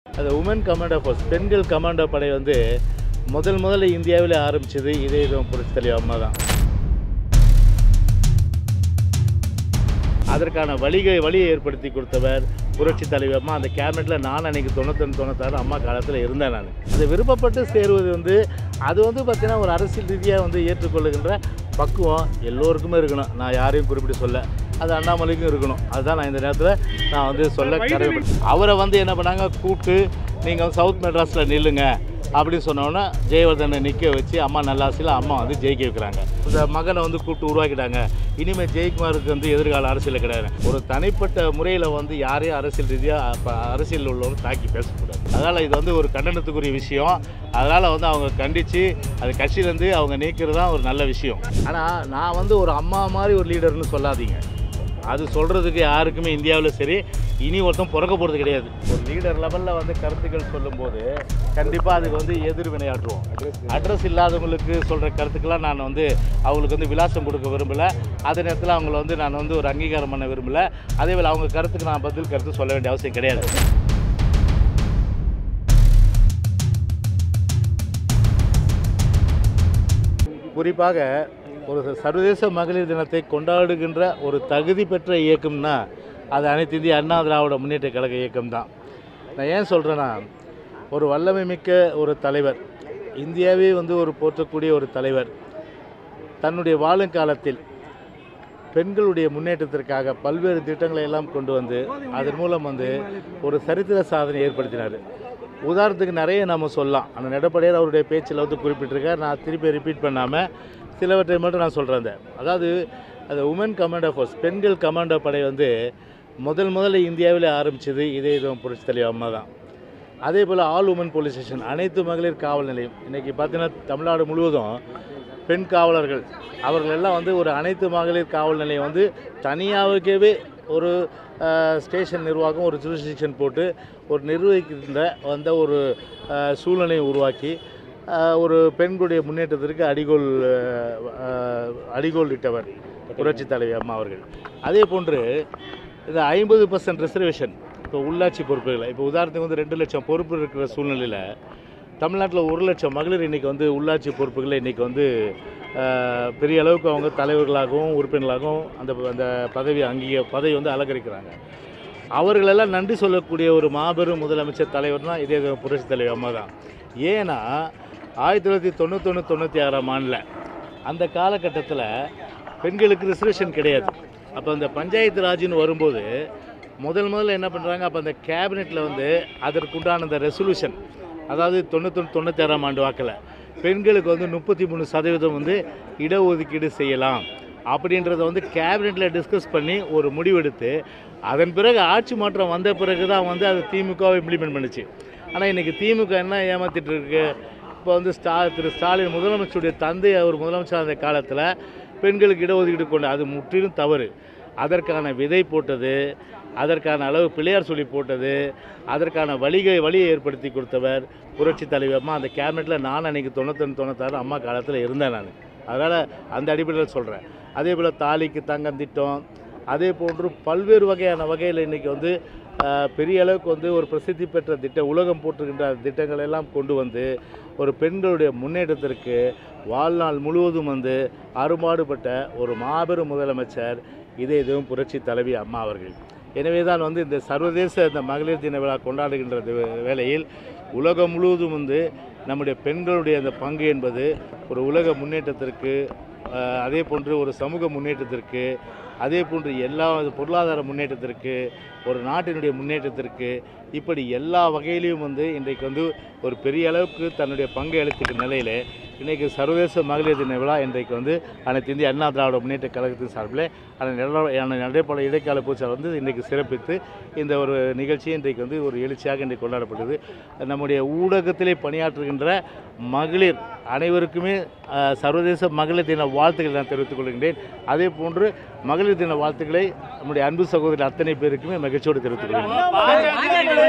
அது woman commando force பெண்கள் commando படை வந்து முதல் முதல்ல இந்தியாவில் ஆரம்பிச்சது இதே இதுவும் புரட்சி தலைவர் அம்மா தான் அதற்கான வழிகை வழியை ஏற்படுத்தி கொடுத்தவர் புரட்சி தலைவர் அம்மா அந்த கேபினெட்டில் நான் அன்னைக்கு தொண்ணூத்தொன்று தொண்ணூத்தாறு அம்மா காலத்தில் இருந்தேன் நான் அது விருப்பப்பட்டு சேருவது வந்து அது வந்து பார்த்தீங்கன்னா ஒரு அரசியல் ரீதியாக வந்து ஏற்றுக்கொள்ளுகின்ற பக்குவம் எல்லோருக்குமே இருக்கணும் நான் யாரையும் குறிப்பிட்டு சொல்ல அது அண்ணாமலைக்கும் இருக்கணும் அதுதான் நான் இந்த நேரத்தில் நான் வந்து சொல்ல கடமைப்பட்டேன் அவரை வந்து என்ன பண்ணாங்க கூப்பிட்டு நீங்கள் சவுத் மெட்ராஸில் நில்லுங்க அப்படின்னு சொன்னோன்னே ஜெயவர்தனை நிற்க வச்சு அம்மா நல்லாசியில் அம்மா வந்து ஜெயிக்க வைக்கிறாங்க இந்த மகனை வந்து கூப்பிட்டு உருவாக்கிட்டாங்க இனிமேல் ஜெயக்குமாருக்கு வந்து எதிர்கால அரசியல் கிடையாது ஒரு தனிப்பட்ட முறையில் வந்து யாரையும் அரசியல் ரீதியாக அரசியல் உள்ளவங்க தாக்கி பேசக்கூடாது அதனால் இது வந்து ஒரு கண்டனத்துக்குரிய விஷயம் அதனால் வந்து அவங்க கண்டித்து அது கட்சியிலேருந்து அவங்க நீக்கிறது தான் ஒரு நல்ல விஷயம் ஆனால் நான் வந்து ஒரு அம்மா மாதிரி ஒரு லீடர்னு சொல்லாதீங்க அது சொல்கிறதுக்கு யாருக்குமே இந்தியாவில் சரி இனி ஒருத்தன் பிறக்க போகிறது கிடையாது ஒரு லீடர் லெவலில் வந்து கருத்துக்கள் சொல்லும்போது கண்டிப்பாக அதுக்கு வந்து எதிர் வினையாற்றுவோம் அட்ரஸ் இல்லாதவங்களுக்கு சொல்கிற கருத்துக்கெல்லாம் நான் வந்து அவங்களுக்கு வந்து விலாசம் கொடுக்க விரும்பலை அதே நேரத்தில் அவங்கள வந்து நான் வந்து ஒரு அங்கீகாரம் பண்ண விரும்பலை அதே போல் அவங்க கருத்துக்கு நான் பதில் கருத்து சொல்ல வேண்டிய அவசியம் கிடையாது குறிப்பாக ஒரு சர்வதேச மகளிர் தினத்தை கொண்டாடுகின்ற ஒரு தகுதி பெற்ற இயக்கம்னா அது அனைத்து இந்திய அண்ணா திராவிட முன்னேற்ற கழக இயக்கம் தான் நான் ஏன் சொல்கிறேன்னா ஒரு வல்லமை மிக்க ஒரு தலைவர் இந்தியாவே வந்து ஒரு போற்றக்கூடிய ஒரு தலைவர் தன்னுடைய வாழும் காலத்தில் பெண்களுடைய முன்னேற்றத்திற்காக பல்வேறு திட்டங்களை எல்லாம் கொண்டு வந்து அதன் மூலம் வந்து ஒரு சரித்திர சாதனை ஏற்படுத்தினார் உதாரணத்துக்கு நிறைய நம்ம சொல்லலாம் அந்த நெடப்படையார் அவருடைய பேச்சில் வந்து குறிப்பிட்டிருக்கார் நான் திருப்பி ரிப்பீட் பண்ணாமல் சிலவற்றை மட்டும் நான் சொல்கிறேன் அந்த அதாவது அந்த உமன் கமாண்டோ ஃபோர்ஸ் பெண்கள் கமாண்டோ படை வந்து முதல் முதல்ல இந்தியாவில் ஆரம்பித்தது இதே இதுவும் புரட்சி தலைவர் அம்மா தான் அதே போல் ஆல் உமன் போலீஸ் ஸ்டேஷன் அனைத்து மகளிர் காவல் நிலையம் இன்றைக்கி பார்த்தீங்கன்னா தமிழ்நாடு முழுவதும் பெண் காவலர்கள் அவர்கள் எல்லாம் வந்து ஒரு அனைத்து மகளிர் காவல் நிலையம் வந்து தனியாகவே ஒரு ஸ்டேஷன் நிர்வாகம் ஒரு ஜூரிஸ்டிக்ஷன் போட்டு ஒரு நிர்வகிக்கின்ற வந்த ஒரு அஹ், சூழ்நிலையை உருவாக்கி அஹ், ஒரு பெண்களுடைய முன்னேற்றத்திற்கு அடிகோல் அஹ், அடிகோல் இட்டவர் புரட்சி தலைவி அம்மா அவர்கள் அதே போன்று இந்த ஐம்பது பர்சன்ட் ரிசர்வேஷன் இப்போ உள்ளாட்சி பொறுப்புகளை இப்போ உதாரணத்துக்கு வந்து ரெண்டு லட்சம் பொறுப்பு இருக்கிற சூழ்நிலையில் தமிழ்நாட்டில் ஒரு லட்சம் மகளிர் இன்றைக்கி வந்து உள்ளாட்சி பொறுப்புகளை இன்றைக்கி வந்து அஹ், பெரிய அளவுக்கு அவங்க தலைவர்களாகவும் உறுப்பினர்களாகவும் அந்த அந்த பதவி அங்கீக பதவி வந்து அலங்கரிக்கிறாங்க அவர்களெல்லாம் நன்றி சொல்லக்கூடிய ஒரு மாபெரும் முதலமைச்சர் தலைவர்னா இதே புரட்சி தலைவர் அம்மா தான் ஏன்னா ஆயிரத்தி தொள்ளாயிரத்தி தொண்ணூத்தொன்று தொண்ணூற்றி ஆறாம் ஆண்டில் அந்த காலகட்டத்தில் பெண்களுக்கு ரிசர்வேஷன் கிடையாது அப்போ அந்த பஞ்சாயத்து ராஜ்னு வரும்போது முதல் முதல்ல என்ன பண்ணுறாங்க அப்போ அந்த கேபினெட்டில் வந்து அதற்குண்டான அந்த ரெசல்யூஷன் அதாவது தொண்ணூத்தொன்று தொண்ணூற்றி ஆறாம் ஆண்டு வாக்கில் பெண்களுக்கு வந்து முப்பத்தி மூணு சதவீதம் வந்து இடஒதுக்கீடு செய்யலாம் அப்படின்றத வந்து கேபினெட்டில் டிஸ்கஸ் பண்ணி ஒரு முடிவெடுத்து அதன் பிறகு ஆட்சி மாற்றம் வந்த பிறகு தான் வந்து அது திமுகவை இம்ப்ளிமெண்ட் பண்ணுச்சு ஆனால் இன்றைக்கி திமுக என்ன ஏமாத்திட்டு இருக்கு இப்போ வந்து ஸ்டா திரு ஸ்டாலின் முதலமைச்சருடைய தந்தை அவர் முதலமைச்சர் அந்த காலத்தில் பெண்களுக்கு இடஒதுக்கீடு கொண்டு அது முற்றிலும் தவறு அதற்கான விதை போட்டது அதற்கான அளவு பிள்ளையார் சொல்லி போட்டது அதற்கான வழிகை வழியை ஏற்படுத்தி கொடுத்தவர் புரட்சி தலைவர் அம்மா அந்த கேபினெட்டில் நான் அன்னைக்கு தொண்ணூத்தொன்று தொண்ணூத்தாறு அம்மா காலத்தில் இருந்தேன் நான் அதனால் அந்த அடிப்படையில் சொல்கிறேன் அதே போல் தாலிக்கு தங்கம் திட்டம் அதே போன்று பல்வேறு வகையான வகையில் இன்றைக்கி வந்து ஆஹ், பெரிய அளவுக்கு வந்து ஒரு பிரசித்தி பெற்ற திட்டம் உலகம் போற்றுகின்ற திட்டங்கள் எல்லாம் கொண்டு வந்து ஒரு பெண்களுடைய முன்னேற்றத்திற்கு வாழ்நாள் முழுவதும் வந்து அரும்பாடுபட்ட ஒரு மாபெரும் முதலமைச்சர் இதே இதுவும் புரட்சி தலைவி அம்மா அவர்கள் எனவே தான் வந்து இந்த சர்வதேச இந்த மகளிர் தின விழா கொண்டாடுகின்ற இந்த வே- வேளையில் உலகம் முழுவதும் வந்து நம்முடைய பெண்களுடைய அந்த பங்கு என்பது ஒரு உலக முன்னேற்றத்திற்கு ஆஹ், அதே போன்று ஒரு சமூக முன்னேற்றத்திற்கு அதே போன்று எல்லா பொருளாதார முன்னேற்றத்திற்கு ஒரு நாட்டினுடைய முன்னேற்றத்திற்கு இப்படி எல்லா வகையிலையும் வந்து இன்றைக்கு வந்து ஒரு பெரிய அளவுக்கு தன்னுடைய பங்கை அளித்துக்கிற நிலையில் இன்றைக்கு சர்வதேச மகளிர் தின விழா இன்றைக்கு வந்து அனைத்து இந்திய அண்ணா திராவிட முன்னேற்ற கழகத்தின் சார்பில் அந்த நட நடைபெற இடைக்கால பூச்சால் வந்து இன்றைக்கு சிறப்பித்து இந்த ஒரு நிகழ்ச்சி இன்றைக்கு வந்து ஒரு எழுச்சியாக இன்றைக்கு கொண்டாடப்பட்டது நம்முடைய ஊடகத்திலே பணியாற்றுகின்ற மகளிர் அனைவருக்குமே அஹ், சர்வதேச மகளிர் தின வாழ்த்துக்களை நான் தெரிவித்துக் கொள்கின்றேன் அதே போன்று மகளிர் தின வாழ்த்துக்களை நம்முடைய அன்பு சகோதரி அத்தனை பேருக்குமே மகிழ்ச்சியோடு தெரிவித்துக் கொள்கிறேன்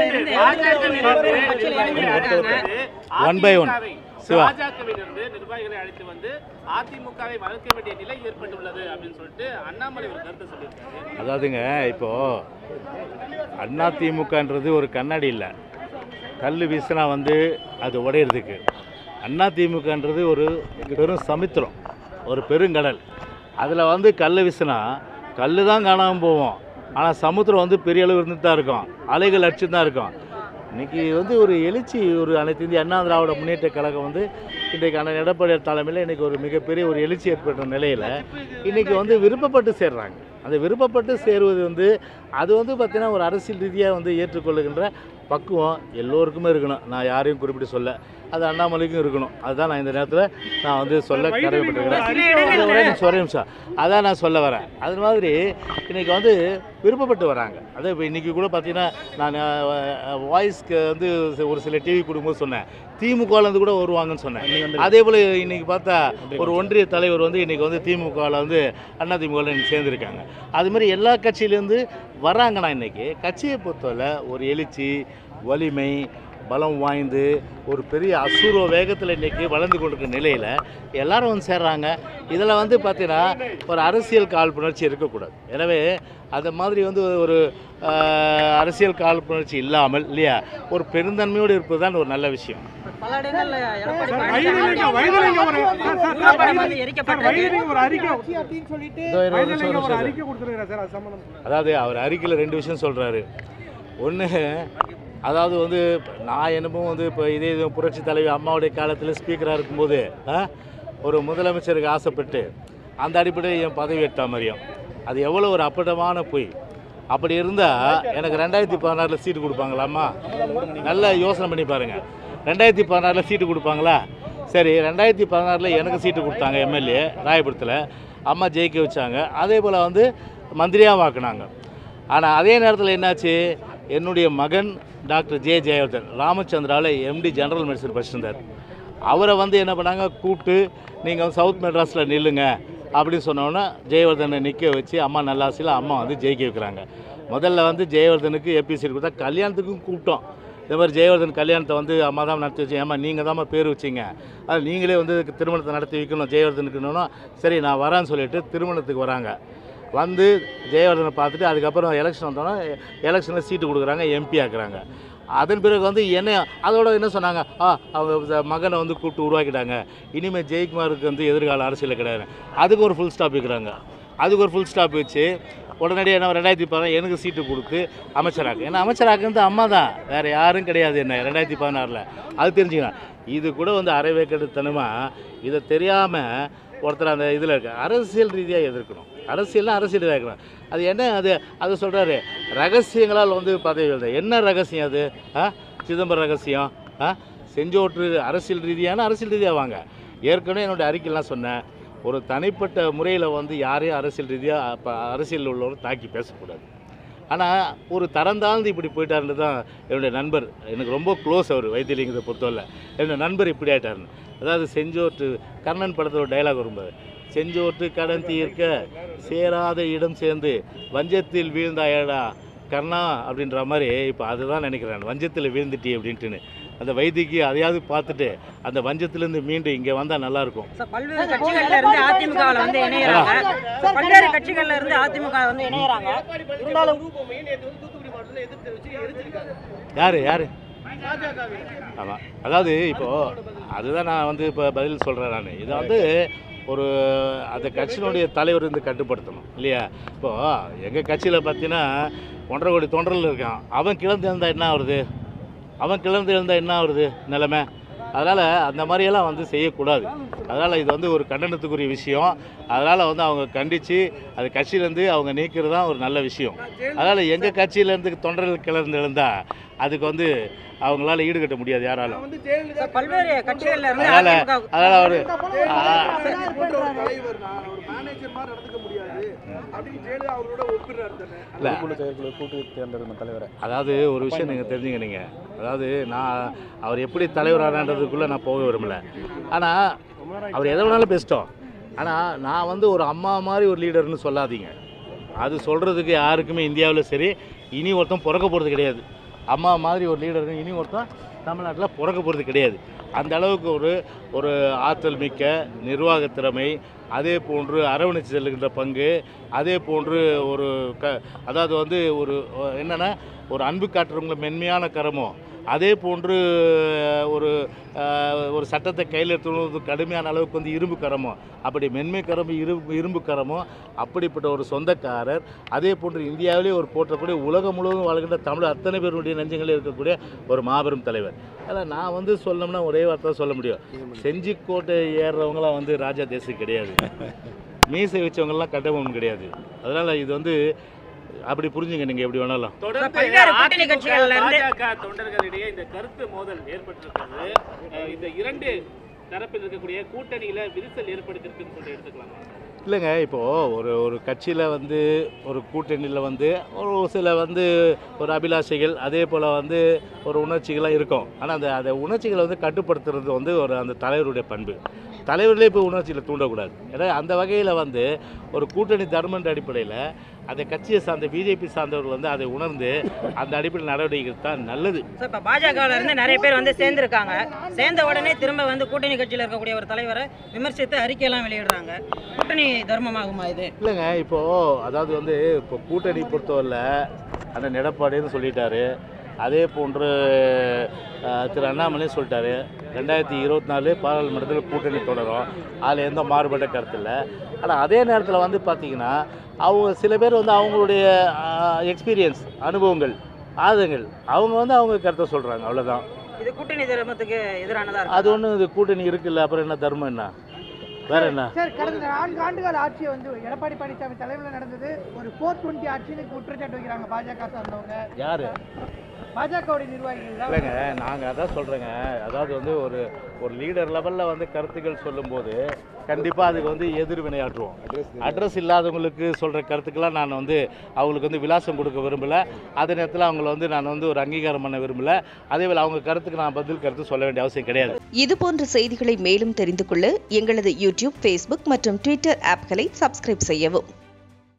One by one. சிவா. பாஜகவிலிருந்து நிர்வாகிகளை அழைத்து வந்து அதிமுகவை வளர்க்க வேண்டிய நிலை ஏற்பட்டுள்ளது அப்படின்னு சொல்லிட்டு அண்ணாமலை ஒரு கருத்து சொல்லியிருக்காரு அதாவதுங்க இப்போ அண்ணா திமுகன்றது ஒரு கண்ணாடி இல்லை கல் வீசினா வந்து அது உடையிறதுக்கு அண்ணா திமுகன்றது ஒரு பெரும் சமுத்திரம் ஒரு பெருங்கடல் அதில் வந்து கல் வீசினா கல் தான் காணாமல் போவோம் ஆனால் சமுத்திரம் வந்து பெரிய அளவு இருந்துட்டு தான் இருக்கும் அலைகள் அடிச்சு தான் இருக்கும் இன்றைக்கி வந்து ஒரு எழுச்சி ஒரு அனைத்து இந்திய அண்ணா திராவிட முன்னேற்ற கழகம் வந்து இன்றைக்கு அண்ணன் எடப்பாடி தலைமையில் இன்றைக்கி ஒரு மிகப்பெரிய ஒரு எழுச்சி ஏற்பட்ட நிலையில் இன்றைக்கி வந்து விருப்பப்பட்டு சேர்றாங்க அந்த விருப்பப்பட்டு சேருவது வந்து அது வந்து பார்த்திங்கன்னா ஒரு அரசியல் ரீதியாக வந்து ஏற்றுக்கொள்ளுகின்ற பக்குவம் எல்லோருக்குமே இருக்கணும் நான் யாரையும் குறிப்பிட்டு சொல்ல அது அண்ணாமலைக்கும் இருக்கணும் அதுதான் நான் இந்த நேரத்தில் நான் வந்து சொல்ல கடமைப்பட்டிருக்கிறேன் அது ஒரே நிமிஷம் ஒரே நிமிஷம் அதான் நான் சொல்ல வரேன் அது மாதிரி இன்றைக்கி வந்து விருப்பப்பட்டு வராங்க அதே இப்போ இன்றைக்கி கூட பார்த்தீங்கன்னா நான் வாய்ஸ்க்கு வந்து ஒரு சில டிவி கொடுக்கும்போது சொன்னேன் திமுகலேருந்து கூட வருவாங்கன்னு சொன்னேன் அதே போல் இன்றைக்கி பார்த்தா ஒரு ஒன்றிய தலைவர் வந்து இன்றைக்கி வந்து திமுகவில் வந்து அண்ணா திமுகவில் இன்னைக்கு சேர்ந்துருக்காங்க அதுமாதிரி எல்லா கட்சியிலேருந்து வர்றாங்கண்ணா இன்றைக்கி கட்சியை பொறுத்தவரை ஒரு எழுச்சி வலிமை பலம் வாய்ந்து ஒரு பெரிய அசூர்வ வேகத்தில் இன்றைக்கி வளர்ந்து கொண்டிருக்கிற நிலையில் எல்லாரும் வந்து சேர்றாங்க இதில் வந்து பார்த்தீங்கன்னா ஒரு அரசியல் காழ்ப்புணர்ச்சி இருக்கக்கூடாது எனவே அந்த மாதிரி வந்து ஒரு ஆஹ், அரசியல் காழ்ப்புணர்ச்சி இல்லாமல் இல்லையா ஒரு பெருந்தன்மையோடு இருப்பது தான் ஒரு நல்ல விஷயம் பல இடங்கள்ல எடப்பாடி வயதிலிங்க வயதிலிங்க ஒரு சார், சார், சார், படம் வந்து வயதிலிங்க- சார், எரிக்கப்பட்டது வயதிலிங்க ஒரு அறிக்கை அப்படின்னு சொல்லிட்டு இதோ இரு, ஒரு நிமிஷம், வயதிலிங்க ஒரு ஒரு நிமிஷம். அறிக்கை கொடுத்துருக்கிறேன் சார் அது சம்மந்தம் அதாவது அவர் அறிக்கையில் ரெண்டு விஷயம் சொல்கிறாரு ஒன்று அதாவது வந்து நான் என்னமோ வந்து இப்போ இதே இது புரட்சி தலைவி அம்மாவுடைய காலத்தில் ஸ்பீக்கராக இருக்கும்போது ஆ, ஒரு முதலமைச்சருக்கு ஆசைப்பட்டு அந்த அடிப்படையில் என் பதவி எடுத்த மாதிரியும் அது எவ்வளோ ஒரு அப்பட்டமான பொய் அப்படி இருந்தால் எனக்கு ரெண்டாயிரத்தி பதினாறில் சீட்டு கொடுப்பாங்களாம்மா நல்லா யோசனை பண்ணி பாருங்கள் ரெண்டாயிரத்தி பதினாறில் சீட்டு கொடுப்பாங்களா சரி ரெண்டாயிரத்தி பதினாறில் எனக்கு சீட்டு கொடுத்தாங்க எம்எல்ஏ ராயபுரத்தில் அம்மா ஜெயிக்க வச்சாங்க அதே போல் வந்து மந்திரியாக வாக்குனாங்க ஆனால் அதே நேரத்தில் என்னாச்சு என்னுடைய மகன் டாக்டர் ஜே ஜெயவர்தன் ராமச்சந்திராவில் எம்டி ஜெனரல் மெடிசன் படிச்சிருந்தார் அவரை வந்து என்ன பண்ணாங்க கூப்பிட்டு நீங்கள் வந்து சவுத் மெட்ராஸில் நில்லுங்க அப்படின்னு சொன்னோன்னே ஜெயவர்தனை நிற்க வச்சு அம்மா நல்லாசியில் அம்மா வந்து ஜெயிக்க வைக்கிறாங்க முதல்ல வந்து ஜெயவர்தனுக்கு ஏபிசி கொடுத்தா கல்யாணத்துக்கும் கூப்பிட்டோம் இந்த மாதிரி ஜெயவர்தன் கல்யாணத்தை வந்து அம்மா தான் நடத்தி வச்சு ஏம்மா நீங்கள் தாம்மா பேர் வச்சிங்க அது நீங்களே வந்து இதுக்கு திருமணத்தை நடத்தி வைக்கணும் ஜெயவர்தனுக்குன்னு சரி நான் வரேன்னு சொல்லிட்டு திருமணத்துக்கு வராங்க வந்து ஜெயவர்தனை பார்த்துட்டு அதுக்கப்புறம் எலெக்ஷன் வந்தோன்னே எலெக்ஷனில் சீட்டு கொடுக்குறாங்க எம்பி ஆக்குறாங்க அதன் பிறகு வந்து என்ன அதோட என்ன சொன்னாங்க ஆ அவங்க மகனை வந்து கூப்பிட்டு உருவாக்கிட்டாங்க இனிமேல் ஜெயக்குமாருக்கு வந்து எதிர்கால அரசியல் கிடையாது அதுக்கு ஒரு ஃபுல் ஸ்டாப் வைக்கிறாங்க அதுக்கு ஒரு ஃபுல் ஸ்டாப் வச்சு உடனடியாக என்ன ரெண்டாயிரத்தி பதினாறு எனக்கு சீட்டு கொடுத்து அமைச்சராக்கு ஏன்னா அமைச்சராக்குறது அம்மா தான் வேறு யாரும் கிடையாது என்ன ரெண்டாயிரத்தி பதினாறில் அது தெரிஞ்சுக்கலாம் இது கூட வந்து அரைவேக்கடுத்தனமாக இதை தெரியாமல் ஒருத்தர் அந்த இதில் இருக்க அரசியல் ரீதியாக எதிர்க்கணும் அரசியல்னா அரசியல் ரீதியாக இருக்கணும் அது என்ன அது அது சொல்கிறாரு ரகசியங்களால் வந்து பதவி எழுத என்ன ரகசியம் அது ஆ சிதம்பரம் ரகசியம் ஆ செஞ்சோற்று அரசியல் ரீதியான அரசியல் ரீதியாக வாங்க ஏற்கனவே என்னுடைய அறிக்கையெல்லாம் சொன்னேன் ஒரு தனிப்பட்ட முறையில் வந்து யாரையும் அரசியல் ரீதியாக இப்போ அரசியல் உள்ளவர் தாக்கி பேசக்கூடாது ஆனால் ஒரு தரந்தாழ்ந்து இப்படி போயிட்டாருன்னு தான் என்னுடைய நண்பர் எனக்கு ரொம்ப க்ளோஸ் அவர் வைத்தியலிங்கத்தை பொறுத்தவரை என்னோட நண்பர் இப்படி ஆயிட்டாருன்னு அதாவது செஞ்சோற்று கர்ணன் படத்தில் ஒரு டைலாக் வரும்போது செஞ்சோற்று கடன் தீர்க்க சேராத இடம் சேர்ந்து வஞ்சத்தில் வீழ்ந்தாயடா கர்ணா அப்படின்ற மாதிரி இப்போ அதுதான் நினைக்கிறேன் வஞ்சத்தில் வீழ்ந்துட்டி அப்படின்ட்டுன்னு அந்த வைத்திக்கு அதையாவது பார்த்துட்டு அந்த வஞ்சத்திலேருந்து மீண்டு இங்கே வந்தால் நல்லாயிருக்கும் சார், பல்வேறு கட்சிகள்ல இருந்து அதிமுகவில் வந்து இணையறாங்க சார், பல்வேறு கட்சிகள்ல இருந்து அதிமுக வந்து இணையறாங்க இருந்தாலும் யார் யார் ஆமாம் அதாவது இப்போது அதுதான் நான் வந்து இப்போ பதில் சொல்கிறேன் நான் இதை வந்து ஒரு அந்த கட்சியினுடைய தலைவர் வந்து கட்டுப்படுத்தணும் இல்லையா இப்போது எங்கள் கட்சியில் பார்த்தீங்கன்னா ஒன்றரை கோடி தொண்டர்கள் இருக்கான் அவன் கிளர்ந்து இருந்தால் என்ன ஆகுறது அவன் கிளர்ந்து இருந்தால் என்ன ஆகுறது நிலைமை அதனால் அந்த மாதிரியெல்லாம் வந்து செய்யக்கூடாது அதனால் இது வந்து ஒரு கண்டனத்துக்குரிய விஷயம் அதனால் வந்து அவங்க கண்டித்து அது கட்சியிலேருந்து அவங்க நீக்கிறது தான் ஒரு நல்ல விஷயம் அதனால் எங்கள் கட்சியிலேருந்து தொண்டர்கள் கிளர்ந்து இருந்தால் அதுக்கு வந்து அவங்களால ஈடுகட்ட முடியாது யாராலும் வந்து ஜெயலலிதா சார், பல்வேறு கட்சிகள்ல இருந்து அதனால் அதிமுக அதனால் அவர் போன்ற ஒரு தலைவர் நான் ஒரு மேனேஜர் மாதிரி நடந்துக்க முடியாது அப்படின்னு ஜெயலலிதா அவரோட ஒப்பிடுறாரு தானே இல்லை குழு செயற்குழு கூட்டு தேர்ந்தெடுக்கும் தலைவரை அதாவது ஒரு விஷயம் நீங்கள் தெரிஞ்சுங்க நீங்கள் அதாவது நான் அவர் எப்படி தலைவரானன்றதுக்குள்ளே நான் போக விரும்பல ஆனால் அவர் எதை வேணாலும் பேசிட்டோம் ஆனால் நான் வந்து ஒரு அம்மா மாதிரி ஒரு லீடர்னு சொல்லாதீங்க அது சொல்கிறதுக்கு யாருக்குமே இந்தியாவில் சரி இனி ஒருத்தன் பிறக்க போகிறது கிடையாது அம்மா மாதிரி ஒரு லீடர் இனி ஒருத்தன் தமிழ்நாட்டில் பிறக்க போகிறது கிடையாது அந்த அளவுக்கு ஒரு ஒரு ஆற்றல் மிக்க நிர்வாக திறமை அதே போன்று அரவணைச்சு செல்லுகின்ற பங்கு அதே போன்று ஒரு க அதாவது வந்து ஒரு என்னென்னா ஒரு அன்பு காட்டுறவங்கள மென்மையான கரமோ அதே போன்று ஒரு அஹ், ஒரு சட்டத்தை கையில் எடுத்துவது கடுமையான அளவுக்கு வந்து இரும்பு கரமோ அப்படி மென்மை கரம்பு இரும்பு இரும்பு கரமோ அப்படிப்பட்ட ஒரு சொந்தக்காரர் அதே போன்று இந்தியாவிலே ஒரு போற்றக்கூடிய உலகம் முழுவதும் வாழ்கின்ற தமிழ் அத்தனை பேருடைய நெஞ்சங்களில் இருக்கக்கூடிய ஒரு மாபெரும் தலைவர் அதில் நான் வந்து சொல்லணும்னா ஒரே வார்த்தை சொல்ல முடியும் செஞ்சிக்கோட்டை ஏறுறவங்களாம் வந்து ராஜா தேசம் கிடையாது மீசை வச்சவங்கலாம் கட்டபொம்மன் கிடையாது அதனால் இது வந்து அப்படி புரிஞ்சுங்க நீங்கள் எப்படி வேணாலும் தொடர்ந்து பல்வேறு கூட்டணி அதிமுக, கட்சிகள்ல இருந்து- பாஜக தொண்டர்களிடையே இந்த கருத்து மோதல் ஏற்பட்டிருக்கிறது அஹ் இந்த இரண்டு தரப்பில் இருக்கக்கூடிய கூட்டணியில விரிசல் ஏற்படுத்திருக்குன்னு சொல்லி எடுத்துக்கலாமா இல்லைங்க இப்போது ஒரு ஒரு கட்சியில் வந்து ஒரு கூட்டணியில் வந்து ஒரு சில வந்து ஒரு அபிலாஷைகள் அதே போல் வந்து ஒரு உணர்ச்சிகள்லாம் இருக்கும் ஆனால் அந்த அந்த உணர்ச்சிகளை வந்து கட்டுப்படுத்துறது வந்து ஒரு அந்த தலைவருடைய பண்பு தலைவர்களே இப்போ உணர்ச்சியில் தூண்டக்கூடாது ஏன்னா அந்த வகையில் வந்து ஒரு கூட்டணி தர்மன்ற அடிப்படையில் அந்த கட்சியை சார்ந்த பிஜேபி சார்ந்தவர்கள் வந்து அதை உணர்ந்து அந்த அடிப்படையில் நடவடிக்கை தான் நல்லது சார் இப்போ பாஜகவில் இருந்து நிறைய பேர் வந்து சேர்ந்துருக்காங்க சேர்ந்த உடனே திரும்ப வந்து கூட்டணி கட்சியில் இருக்கக்கூடிய ஒரு தலைவரை விமர்சித்து அறிக்கையெல்லாம் வெளியிடுறாங்க கூட்டணி தர்மமாகுமா இது இல்லைங்க இப்போது அதாவது வந்து இப்போ கூட்டணி பொறுத்தவரையில் அண்ணன் எடப்பாடின்னு சொல்லிட்டாரு அதே போன்று அஹ், திரு அண்ணாமலை சொல்லிட்டாரு ரெண்டாயிரத்தி இருபத்தி நாலு பாராளுமன்றத்தில் கூட்டணி தொடரும் அதில் எந்த மாறுபட்ட கருத்து இல்லை ஆனால் அதே நேரத்தில் வந்து பார்த்திங்கன்னா அவங்க சில பேர் வந்து அவங்களுடைய எக்ஸ்பீரியன்ஸ் அனுபவங்கள் ஆதங்கள் அவங்க வந்து அவங்க கருத்தை சொல்கிறாங்க அவ்வளோதான் இது கூட்டணி தர்மத்துக்கு எதிரானதா அது இருக்கு ஒன்றும் இது கூட்டணி இருக்குல்ல அப்புறம் என்ன தர்மம் என்ன வேற என்ன சார் கடந்த நான்கு ஆண்டுகால ஆட்சி வந்து எடப்பாடி பழனிசாமி தலைமையில் நடந்தது ஒரு ஃபோர் டுவெண்ட்டி ஆட்சின்னு குற்றச்சாட்டு வைக்கிறாங்க பாஜக சார்ந்தவங்க யார் பாஜகவுடைய நிர்வாகிகள் தான் இல்லைங்க நாங்கள் அதான் சொல்கிறேங்க அதாவது வந்து ஒரு ஒரு லீடர் லெவலில் வந்து கருத்துக்கள் சொல்லும்போது கண்டிப்பாக அதுக்கு வந்து எதிர்வினையாற்றுவோம் அட்ரஸ் இல்லாதவங்களுக்கு சொல்கிற கருத்துக்கெல்லாம் நான் வந்து அவங்களுக்கு வந்து விலாசம் கொடுக்க விரும்பலை அதே நேரத்தில் அவங்கள வந்து நான் வந்து ஒரு அங்கீகாரம் பண்ண விரும்பலை அதே போல் அவங்க கருத்துக்கு நான் பதில் கருத்து சொல்ல வேண்டிய அவசியம் கிடையாது இது போன்ற செய்திகளை மேலும் தெரிந்து கொள்ள எங்களது யூடியூப் ஃபேஸ்புக் மற்றும் ட்விட்டர் ஆப்களை சப்ஸ்கிரைப் செய்யவும்